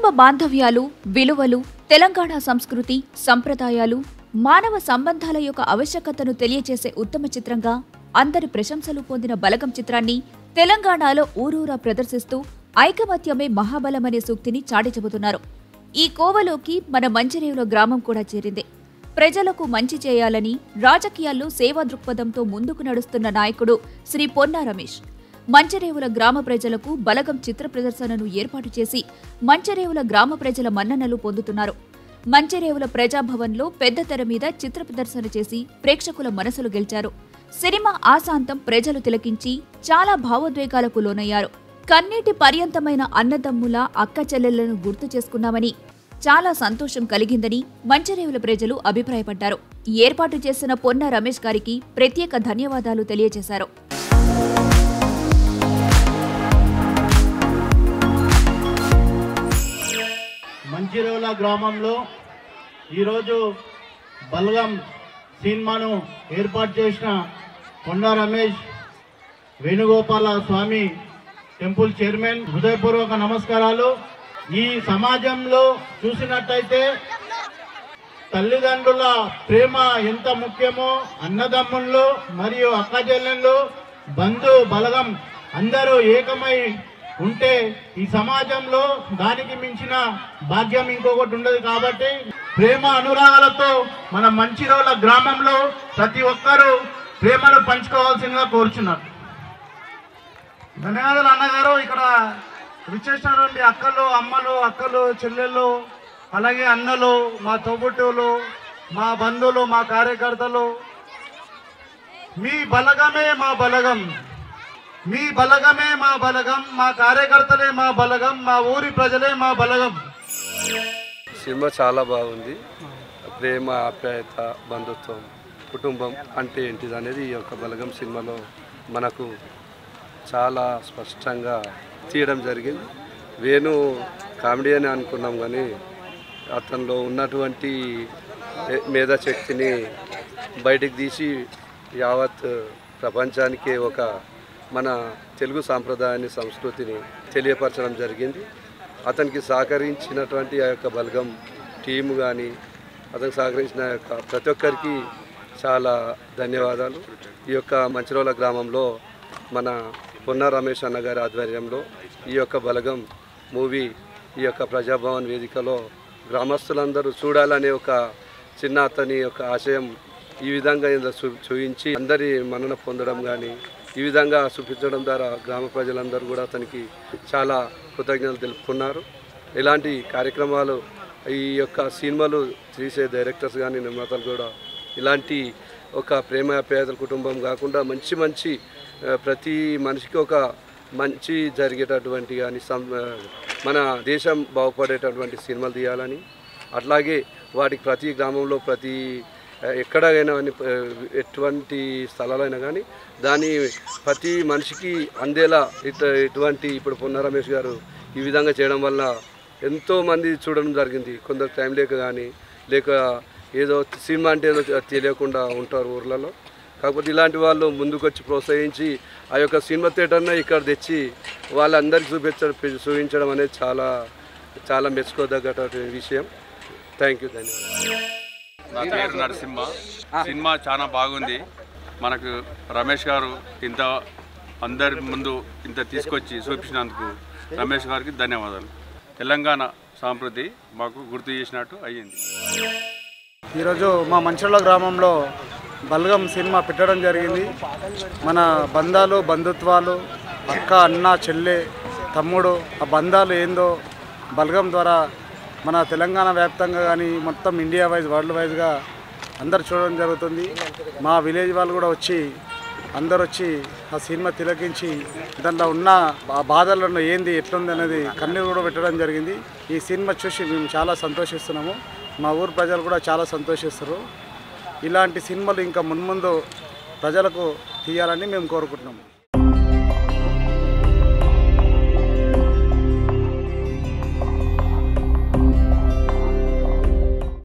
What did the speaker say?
కుటుంబ బాంధవ్యాలు విలువలు తెలంగాణ సంస్కృతి సంప్రదాయాలు మానవ సంబంధాల యొక్క ఆవశ్యకతను తెలియజేసే ఉత్తమ చిత్రంగా అందరి ప్రశంసలు పొందిన బలగం చిత్రాన్ని తెలంగాణలో ఊరూరా ప్రదర్శిస్తూ ఐకమత్యమే మహాబలమనే సూక్తిని చాటి చెబుతున్నారు ఈ కోవలోకి మన మంచిరేవుల గ్రామం కూడా చేరింది ప్రజలకు మంచి చేయాలని రాజకీయాల్లో సేవా దృక్పథంతో ముందుకు నడుస్తున్న నాయకుడు శ్రీ పొన్నా రమేష్ మంచరేవుల గ్రామ ప్రజలకు బలగం చిత్ర ప్రదర్శనను ఏర్పాటు చేసి మంచరేవుల గ్రామ ప్రజల మన్ననలు పొందుతున్నారు మంచరేవుల ప్రజాభవన్లో పెద్ద తెర మీద చిత్ర ప్రదర్శన చేసి ప్రేక్షకుల మనసులు గెలిచారు సినిమా ఆశాంతం ప్రజలు తిలకించి చాలా భావోద్వేగాలకు లోనయ్యారు కన్నీటి పర్యంతమైన అన్నదమ్ముల అక్క చెల్లెళ్లను గుర్తు చేసుకున్నామని చాలా సంతోషం కలిగిందని మంచరేవుల ప్రజలు అభిప్రాయపడ్డారు ఈ ఏర్పాటు చేసిన పొన్న రమేష్ గారికి ప్రత్యేక ధన్యవాదాలు తెలియజేశారు మంచిరేవుల గ్రామంలో ఈరోజు బల్గం సినిమాను ఏర్పాటు చేసిన కొండ రమేష్ వేణుగోపాల స్వామి టెంపుల్ చైర్మన్ హృదయపూర్వక నమస్కారాలు ఈ సమాజంలో చూసినట్టయితే తల్లిదండ్రుల ప్రేమ ఎంత ముఖ్యమో అన్నదమ్ముళ్ళు మరియు అక్కచెల్లెళ్ళు బంధు బలగం అందరూ ఏకమై ఉంటే ఈ సమాజంలో దానికి మించిన భాగ్యం ఇంకొకటి ఉండదు కాబట్టి ప్రేమ అనురాగాలతో మన మంచి రోజుల గ్రామంలో ప్రతి ఒక్కరూ ప్రేమను పంచుకోవాల్సిందిగా కోరుచున్నారు ధన్యవాదాలు అన్నగారు ఇక్కడ విచ్చేసినటువంటి అక్కలు అమ్మలు అక్కలు చెల్లెళ్ళు అలాగే అన్నలు మా తోబుట్టువులు మా బంధువులు మా కార్యకర్తలు మీ బలగమే మా బలగం మీ బలగమే మా బలగం మా కార్యకర్తలే మా బలగం మా ఊరి ప్రజలే మా బలగం సినిమా చాలా బాగుంది ప్రేమ ఆప్యాయత బంధుత్వం కుటుంబం అంటే ఏంటిది అనేది ఈ యొక్క బలగం సినిమాలో మనకు చాలా స్పష్టంగా తీయడం జరిగింది వేణు కామెడీ అని అనుకున్నాం కానీ అతనిలో ఉన్నటువంటి ఏ- మేధాశక్తిని బయటికి తీసి యావత్ ప్రపంచానికి ఒక మన తెలుగు సాంప్రదాయాన్ని సంస్కృతిని తెలియపరచడం జరిగింది అతనికి సహకరించినటువంటి ఆ యొక్క బలగం టీము కానీ అతనికి సహకరించిన యొక్క ప్రతి ఒక్కరికి చాలా ధన్యవాదాలు ఈ యొక్క మంచిరోల గ్రామంలో మన పొన్న రమేష్ అన్న గారి ఆధ్వర్యంలో ఈ యొక్క బలగం మూవీ ఈ యొక్క ప్రజాభవన్ వేదికలో గ్రామస్తులందరూ చూడాలనే ఒక చిన్న అతని యొక్క ఆశయం ఈ విధంగా ఇందులో చూ చూపించి అందరి మన్నన పొందడం కానీ ఈ విధంగా చూపించడం ద్వారా గ్రామ ప్రజలందరూ కూడా అతనికి చాలా కృతజ్ఞతలు తెలుపుకున్నారు ఇలాంటి కార్యక్రమాలు ఈ యొక్క సినిమాలు తీసే డైరెక్టర్స్ కానీ నిర్మాతలు కూడా ఇలాంటి ఒక ప్రేమ పేదల కుటుంబం కాకుండా మంచి మంచి ఆ, ప్రతి మనిషికి ఒక మంచి జరిగేటటువంటి కానీ సం ఆ, మన దేశం బాగుపడేటటువంటి సినిమాలు తీయాలని అట్లాగే వాటికి ప్రతి గ్రామంలో ప్రతి ఆ, ఎక్కడైనా కానీ ఆ, ఎటువంటి స్థలాలైనా కానీ దాని ప్రతి మనిషికి అందేలా ఇట ఇటువంటి ఇప్పుడు పొన్న రమేష్ గారు ఈ విధంగా చేయడం వల్ల ఎంతో మంది చూడడం జరిగింది కొందరు టైం లేక కానీ లేక ఏదో సినిమా అంటే ఏదో తెలియకుండా ఉంటారు ఊర్లలో కాకపోతే ఇలాంటి వాళ్ళు ముందుకొచ్చి ప్రోత్సహించి ఆ యొక్క సినిమా థియేటర్ని ఇక్కడ తెచ్చి వాళ్ళందరికీ చూపించడం చూపించడం అనేది చాలా చాలా మెచ్చుకోదగ్గటువంటి విషయం థ్యాంక్ యూ ధన్యవాదాలు నా పేరు నరసింహ సినిమా చాలా బాగుంది మనకు రమేష్ గారు ఇంత అందరి ముందు ఇంత తీసుకొచ్చి చూపించినందుకు రమేష్ గారికి ధన్యవాదాలు తెలంగాణ సాంస్కృతి మాకు గుర్తు చేసినట్టు అయ్యింది ఈరోజు మా మంచిర్ల గ్రామంలో బల్గం సినిమా పెట్టడం జరిగింది మన బంధాలు బంధుత్వాలు అక్క అన్న చెల్లె తమ్ముడు ఆ బంధాలు ఏందో బల్గం ద్వారా మన తెలంగాణ వ్యాప్తంగా కానీ మొత్తం ఇండియా వైజ్ వరల్డ్ వైజ్గా అందరు చూడడం జరుగుతుంది మా విలేజ్ వాళ్ళు కూడా వచ్చి అందరు వచ్చి ఆ సినిమా తిలకించి దాంట్లో ఉన్న ఆ బాధలను ఏంది ఎట్లుంది అనేది కన్నీరు కూడా పెట్టడం జరిగింది ఈ సినిమా చూసి మేము చాలా సంతోషిస్తున్నాము మా ఊరు ప్రజలు కూడా చాలా సంతోషిస్తారు ఇలాంటి సినిమాలు ఇంకా మున్ముందు ప్రజలకు తీయాలని మేము కోరుకుంటున్నాము